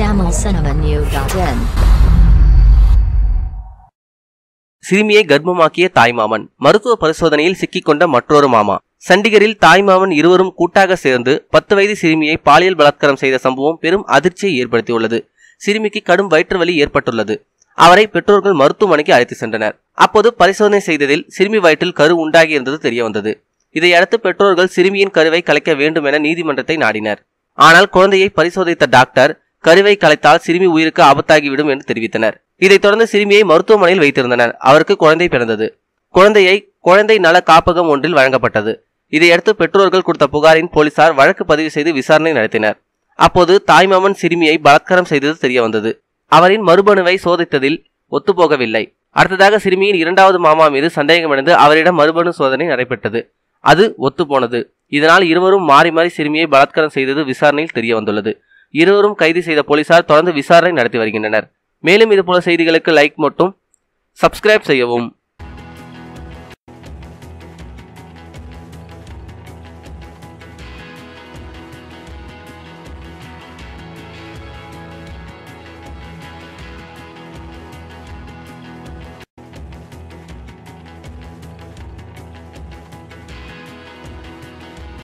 tamilcinemanew.in சிறுமியை கர்ப்பமாக்கிய தாய்மாமன் மருத்துவ பரிசோதனையில் சிக்கிக்கொண்ட மற்றொரு மாமா சண்டிகரில் தாய்மாமன் இருவரும் கூட்டாக சேர்ந்து பத்து வயது சிறுமியை பாலியல் பலாத்காரம் செய்த சம்பவம் பெரும் அதிர்ச்சியை ஏற்படுத்தியுள்ளது சிறுமிக்கு கடும் வயிற்று வலி ஏற்பட்டுள்ளது அவரை பெற்றோர்கள் மருத்துவமனைக்கு அழைத்து சென்றனர் அப்போது பரிசோதனை செய்ததில் சிறுமி வயிற்றில் கரு உண்டாகியிருந்தது தெரியவந்தது இதையடுத்து பெற்றோர்கள் சிறுமியின் கருவை கலைக்க வேண்டும் என நீதிமன்றத்தை நாடினர் ஆனால் குழந்தையை பரிசோதித்த டாக்டர் கருவை கலைத்தால் சிறுமி உயிருக்கு ஆபத்தாகிவிடும் என்று தெரிவித்தனர் இதைத் தொடர்ந்து சிறுமியை மருத்துவமனையில் வைத்திருந்தனர் அவருக்கு குழந்தை பிறந்தது குழந்தையை குழந்தை நல காப்பகம் ஒன்றில் வழங்கப்பட்டது இதையடுத்து பெற்றோர்கள் கொடுத்த புகாரின் போலீசார் வழக்கு பதிவு செய்து விசாரணை நடத்தினர் அப்போது தாய்மாமன் சிறுமியை பலாத்காரம் செய்தது தெரியவந்தது அவரின் மறுபணுவை சோதித்ததில் ஒத்துப்போகவில்லை அடுத்ததாக சிறுமியின் இரண்டாவது மாமா மீது சந்தேகமடைந்து அவரிடம் மறுபணு சோதனை நடைபெற்றது அது ஒத்துப்போனது இதனால் இருவரும் மாறி மாறி சிறுமியை பலாத்காரம் செய்தது விசாரணையில் தெரிய வந்துள்ளது இருவரும் கைது செய்த போலீசார் தொடர்ந்து விசாரணை நடத்தி வருகின்றனர் மேலும் இதுபோல செய்திகளுக்கு லைக் மட்டும் சப்ஸ்கிரைப் செய்யவும்